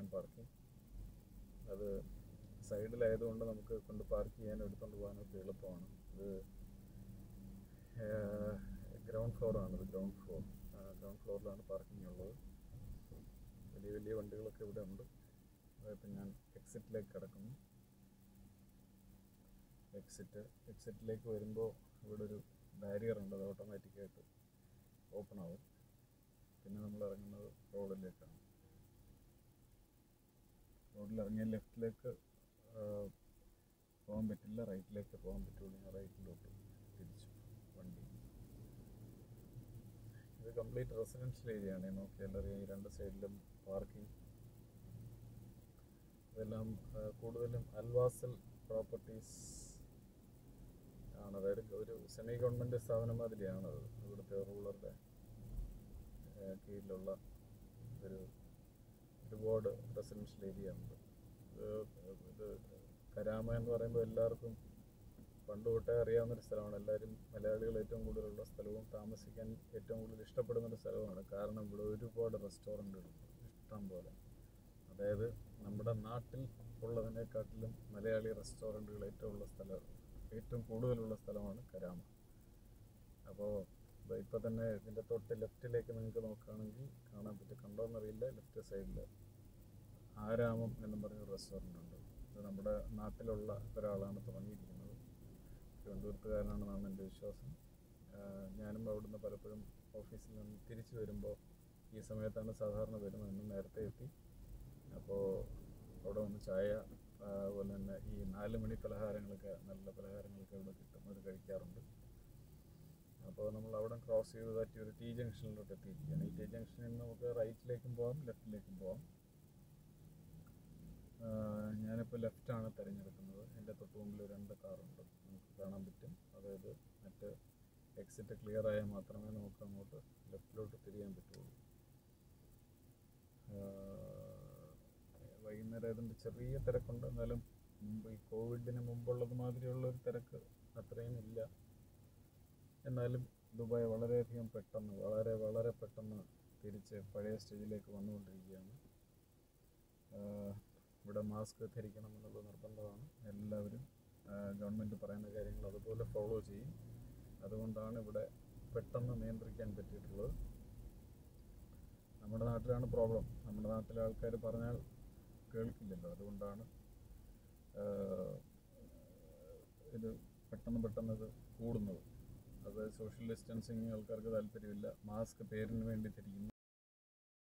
parking അത് സൈഡിലായതുകൊണ്ട് നമുക്ക് കൊണ്ട് പാർക്ക് ചെയ്യാനും എടുത്തുകൊണ്ട് പോകാനൊക്കെ എളുപ്പമാണ് ഇത് ഗ്രൗണ്ട് ഫ്ലോറാണ് ഇത് ഗ്രൗണ്ട് ഫ്ലോർ ഗ്രൗണ്ട് ഫ്ലോറിലാണ് പാർക്കിംഗ് ഉള്ളത് വലിയ വലിയ വണ്ടികളൊക്കെ ഇവിടെ ഉണ്ട് അതിപ്പോൾ ഞാൻ എക്സിറ്റിലേക്ക് കിടക്കുന്നു എക്സിറ്റ് എക്സിറ്റിലേക്ക് വരുമ്പോൾ ഇവിടെ ഒരു ബാരിയർ ഉണ്ട് അത് ഓട്ടോമാറ്റിക്കായിട്ട് ഓപ്പൺ ആവും പിന്നെ നമ്മൾ ഇറങ്ങുന്നത് റോഡിലേക്കാണ് റോഡിൽ ഇറങ്ങിയ ലെഫ്റ്റിലേക്ക് പോകാൻ പറ്റില്ല റൈറ്റിലേക്ക് പോകാൻ പറ്റുള്ളൂ ഞാൻ റൈറ്റിലോട്ട് തിരിച്ചു വണ്ടി ഇത് കംപ്ലീറ്റ് റെസിഡൻഷ്യൽ ഏരിയ ആണ് നോക്കിയാൽ അറിയാം ഈ രണ്ട് സൈഡിലും പാർക്കിംഗ് ഇതെല്ലാം ആ, കൂടുതലും അൽവാസൽ പ്രോപ്പർട്ടീസ് ആണ് അതായത് ഒരു സെമി ഗവൺമെൻറ് സ്ഥാപനം മാതിരിയാണത് ഇവിടുത്തെ റൂളറുടെ കീഴിലുള്ള ഒരു ഒരുപാട് റെസിഡൻഷ്യൽ ഏരിയ ഉണ്ട് ഇത് ഇത് കരാമ എന്ന് പറയുമ്പോൾ എല്ലാവർക്കും പണ്ട് തൊട്ടേ അറിയാവുന്നൊരു സ്ഥലമാണ് എല്ലാവരും മലയാളികൾ ഏറ്റവും കൂടുതലുള്ള സ്ഥലവും താമസിക്കാൻ ഏറ്റവും കൂടുതൽ ഇഷ്ടപ്പെടുന്ന ഒരു സ്ഥലമാണ് കാരണം ഇവിടെ ഒരുപാട് റെസ്റ്റോറൻറ്റുകളുണ്ട് ഇഷ്ടം പോലെ അതായത് നമ്മുടെ നാട്ടിൽ ഉള്ളതിനെക്കാട്ടിലും മലയാളി റെസ്റ്റോറൻറ്റുകൾ ഏറ്റവും ഉള്ള സ്ഥലം ഏറ്റവും കൂടുതലുള്ള സ്ഥലമാണ് കരാമ അപ്പോൾ ഇപ്പോൾ തന്നെ ഇതിൻ്റെ തൊട്ട് ലെഫ്റ്റിലേക്ക് നിങ്ങൾക്ക് നോക്കുകയാണെങ്കിൽ കാണാൻ പറ്റും കണ്ടോന്നറിയില്ല ലെഫ്റ്റ് സൈഡിൽ ആരാമം എന്നും പറഞ്ഞ റെസ്റ്റോറൻ്റ് ഉണ്ട് ഇത് നമ്മുടെ നാട്ടിലുള്ള ഒരാളാണ് തുടങ്ങിയിരിക്കുന്നത് തിരുവനന്തപുരത്തുകാരനാണെന്നാണ് എൻ്റെ വിശ്വാസം ആഹ് ഞാനും അവിടുന്ന് പലപ്പോഴും ഓഫീസിൽ നിന്ന് തിരിച്ചു വരുമ്പോൾ ഈ സമയത്താണ് സാധാരണ വരുന്നത് ഇന്ന് നേരത്തെ എത്തി അപ്പോൾ അവിടെ വന്ന് ചായ ആ, അതുപോലെ തന്നെ ഈ നാല് മണി പലഹാരങ്ങളൊക്കെ നല്ല പലഹാരങ്ങളൊക്കെ ഇവിടെ കിട്ടും അത് കഴിക്കാറുണ്ട് അപ്പോൾ നമ്മൾ അവിടെ ക്രോസ് ചെയ്ത് പറ്റി ഒരു ടി ജംഗ്ഷനിലോട്ട് എത്തിയിരിക്കുകയാണ് ഈ ടി ജംഗ്ഷനിൽ നിന്ന് നമുക്ക് റൈറ്റിലേക്കും പോകാം ലെഫ്റ്റിലേക്കും പോകാം ആഹ് ഞാനിപ്പോൾ ലെഫ്റ്റാണ് തിരഞ്ഞെടുക്കുന്നത് എൻ്റെ തൊട്ട് മുമ്പിൽ രണ്ട് കാറുണ്ട് നമുക്ക് കാണാൻ പറ്റും അതായത് മറ്റ് എക്സിറ്റ് ക്ലിയർ ആയാൽ മാത്രമേ നമുക്ക് അങ്ങോട്ട് ലെഫ്റ്റിലോട്ട് തിരിയാൻ പറ്റുള്ളൂ ആഹ് വൈകുന്നേരം അതിൻ്റെ ചെറിയ തിരക്കുണ്ട് എന്നാലും മുമ്പ് ഈ കോവിഡിന് മുമ്പുള്ളത് മാതിരിയുള്ള ഒരു തിരക്ക് അത്രയും ഇല്ല എന്നാലും ദുബായ് വളരെയധികം പെട്ടെന്ന് വളരെ വളരെ പെട്ടെന്ന് തിരിച്ച് പഴയ സ്റ്റേജിലേക്ക് വന്നുകൊണ്ടിരിക്കുകയാണ് ആഹ് ഇവിടെ മാസ്ക് ധരിക്കണം എന്നുള്ളത് നിർബന്ധമാണ് എല്ലാവരും ഗവൺമെൻറ് പറയുന്ന കാര്യങ്ങൾ അതുപോലെ ഫോളോ ചെയ്യും അതുകൊണ്ടാണ് ഇവിടെ പെട്ടെന്ന് നിയന്ത്രിക്കാൻ പറ്റിയിട്ടുള്ളത് നമ്മുടെ നാട്ടിലാണ് പ്രോബ്ലം നമ്മുടെ നാട്ടിലെ ആൾക്കാർ പറഞ്ഞാൽ കേൾക്കില്ലല്ലോ അതുകൊണ്ടാണ് ആഹ് ഇത് പെട്ടെന്ന് പെട്ടെന്ന് ഇത് കൂടുന്നത് അത് സോഷ്യൽ ഡിസ്റ്റൻസിങ് ആൾക്കാർക്ക് താല്പര്യമില്ല മാസ്ക് പേരിന് വേണ്ടി ധരിക്കുന്നു